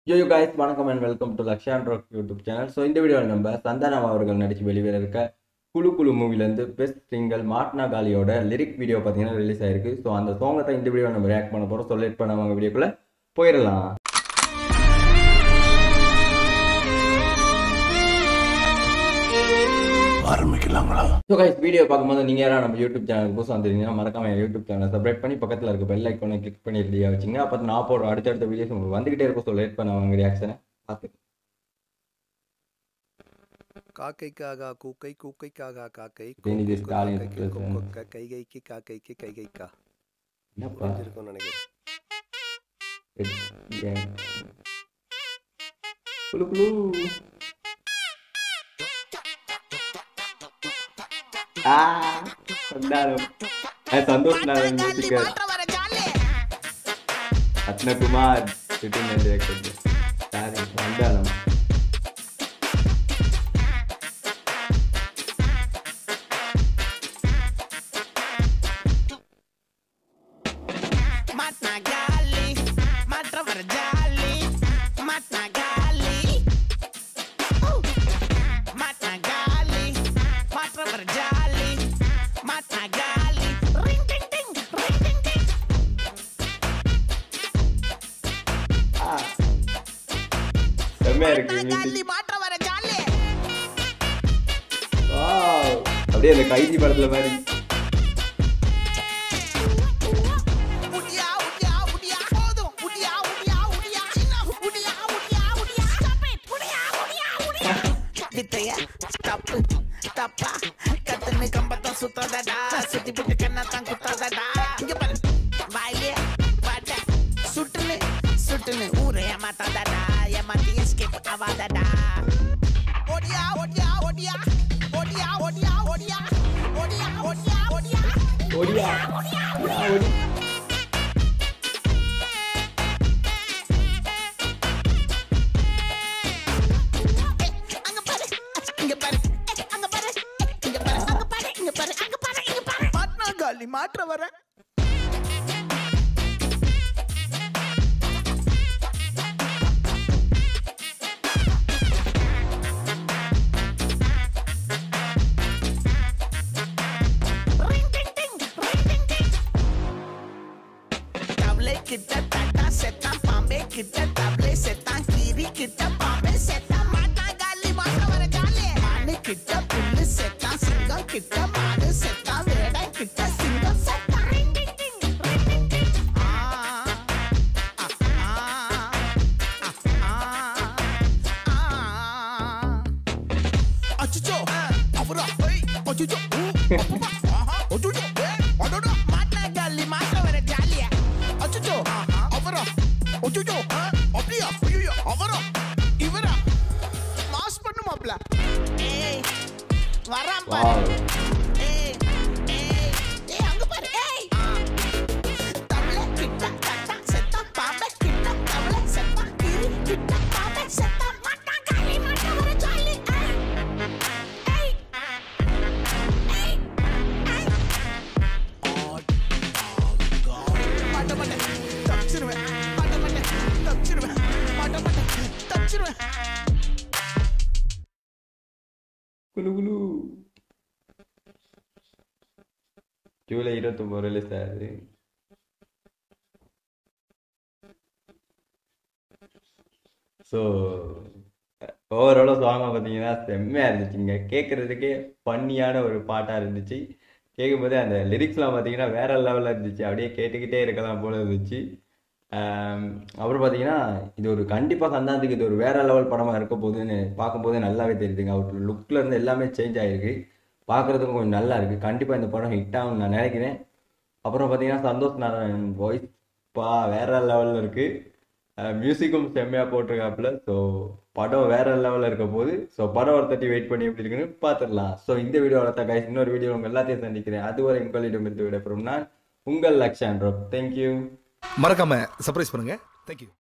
Yo you guys வணக்கம் and welcome to Lakshan Rock YouTube channel so இந்த வீடியோவில் நம்ம சந்தானம் அவர்கள் நடித்து வெளிவர இருக்க குழு குழு மூவிலேருந்து பெஸ்ட் சிங்கல் மாட்னா காலியோட லிரிக் வீடியோ பார்த்தீங்கன்னா ரிலீஸ் ஆயிருக்கு ஸோ அந்த சாங்கை தான் இந்த வீடியோ நம்ம ரியாக்ட் பண்ண போகிறோம் ஸோ லேட் பண்ணாம வீடியோக்குள்ளே போயிடலாம் ஆரம்பிக்கலாங்களா ஸோ கைஸ் வீடியோ பார்க்கும்போது நீங்கள் யாராவது நம்ம யூடியூப் சேனலுக்கு புதுசாக வந்திருந்தீங்கன்னா மறக்காம என் யூடியூப் சேனலை சப்ஸ்கிரைப் பண்ணி பக்கத்தில் இருக்க பெல் ஐக்கானை கிளிக் பண்ணி ரெடியாக வச்சுங்க அப்போ நான் போடுற அடுத்தடுத்த வீடியோஸ் உங்களுக்கு வந்துகிட்டே இருக்கும் ஸோ லேட் பண்ண அவங்க ரியாக்ஷனை பார்த்து காக்கைக்காகா கூக்கை கூக்கைக்காகா காக்கை உதயநிதி கொக்கு ஸ்டாலின் காக்கைக்கு பேசுறாங்க. கொக்கொக்க, கைகைக்கு காக்கைக்கு கைகைக்கா என்னப்பா புரிஞ்சிருக்கும்னு நினைக்கிறேன் ஏன்? குளு குளு ஆ சந்தானம் ஏ, Santhosh Narayan music Rathnakumar sitting and directed. Sorry Santhanam Matna gali, matra jali, matna gali. Ooh. Matna gali, matra jali, matna gali. Ring ding ding, ring ding ding. ஆ. செம்மையா இருக்கு Matna gali, music matra jali. Wow அப்படியே அந்த கைதி படத்துல மாதிரி Udia, udia, udia, போதும். Udia, udia, udia, சின்ன. Udia, udia, udia. Stop it. Udia, udia, udia. வித்தைய தப்பு தப்பா கத்துன்னு கம்பத்தான் சுத்தாதடா சுத்தி புட்டு கண்ணத்தான் குத்தாதடா இங்க பாரு வாயிலே பாட்ட சுட்டுன்னு சுட்டுன்னு ஊரே ஏமாத்தாதடா ஏமாத்தி எஸ்கேப் ஆவாதடா ஒடியா ஒடியா ஒடியா ஒடியா ஒடியா ஒடியா ஒடியா ஒடியா ஒடியா ஓடியா யா, ஓடி அங்க பாரு இங்க பாரு அங்க பாரு இங்க பாரு அங்க பாரு இங்க பாரு அங்க பாரு இங்க பாரு மாட்னா காலி மாற்ற வர தவளை கிட்ட தட்டா செத்தான் பாம்பே கிட்ட தவளை செத்தான் கீரி கிட்ட பாம்பே செத்தான் மாட்டா காலி மாட்ட வர ஜாலி மானு கிட்ட புல்லு செத்தான் சிங்கம் கிட்ட மானு செத்தான் வேடை கிட்ட சிங்கம் செத்தான் ரிங் டிங் டிங், ரிங் டிங் டிங். ஆ, ஆ, ஆ, ஆ, ஆ, ஆ. அச்சச்சோ அவரா ஏய் அச்சச்சோ ஊ, அப்பப்பா, ஆஹா, அச்சச்சோ ஏய் அடடா மாட்னா ஜாலி மாட்ற வர ஜாலியா அச்சச்சோ அவரா அச்சச்சோ ஆ, அப்படியா ஐயோ அவரா இவரா மாஸ் பண்ணு மாப்ள ஏய் வரான் பாரு வாவ் ஏய் ஏய் ஏய் அங்க பாரு ஏய் தவளை கிட்ட தட்டா செத்தா பாம்பை கிட்ட தவளை செத்தா கிளி கிட்ட பாம்பை செத்தா மாட்டா காலி மாட்டா வர ஜாலி ஏய் ஏய் ஏய் மாட்ட மாட்டேன் தப்பிச்சிருவேன் மாட்ட மாட்டேன் தப்பிச்சிருவேன் மாட்ட மாட்டேன் தப்பிச்சிருவேன் குளு குளு ஜூலை இருபத்தொம்போது ரிலீஸ் ஆகுது ஸோ ஓவராலாக சாங்காக பார்த்தீங்கன்னா செம்மையாக இருந்துச்சுங்க கேட்குறதுக்கே ஃபன்னியான ஒரு பாட்டாக இருந்துச்சு கேட்கும்போதே அந்த லிரிக்ஸ்லாம் பார்த்தீங்கன்னா வேற லெவலில் இருந்துச்சு அப்படியே கேட்டுக்கிட்டே இருக்கலாம் போல இருந்துச்சு ஆம், அப்புறம் பார்த்தீங்கன்னா இது ஒரு கண்டிப்பாக சந்தானத்துக்கு இது ஒரு வேற லெவல் படமாக இருக்க போகுதுன்னு பார்க்கும்போதே நல்லாவே தெரியுதுங்க அவர் லுக்கில் இருந்து எல்லாமே சேஞ்ச் ஆகிருக்கு பார்க்குறதுக்கும் கொஞ்சம் நல்லா இருக்குது கண்டிப்பாக இந்த படம் ஹிட் ஆகும்னு நான் நினைக்கிறேன் அப்புறம் பார்த்தீங்கன்னா சந்தோஷ் நாராயண் வாய்ஸ் பா வேற லெவலில் இருக்குது மியூசிக்கும் செம்மையாக போட்டிருக்காப்புல ஸோ படம் வேற லெவலில் இருக்க போது ஸோ படம் ஒரு தட்டி வெயிட் பண்ணி எப்படி இருக்குன்னு பார்த்துடலாம் ஸோ இந்த வீடியோவில் தான் guys இன்னொரு வீடியோ உங்கள் எல்லாத்தையும் சந்திக்கிறேன் அதுவரை உங்களிடமிருந்து விடைபெறும் நான் உங்கள் லக்ஷான் ரோப் தேங்க்யூ மறக்காம சர்ப்ரைஸ் பண்ணுங்க தேங்க்யூ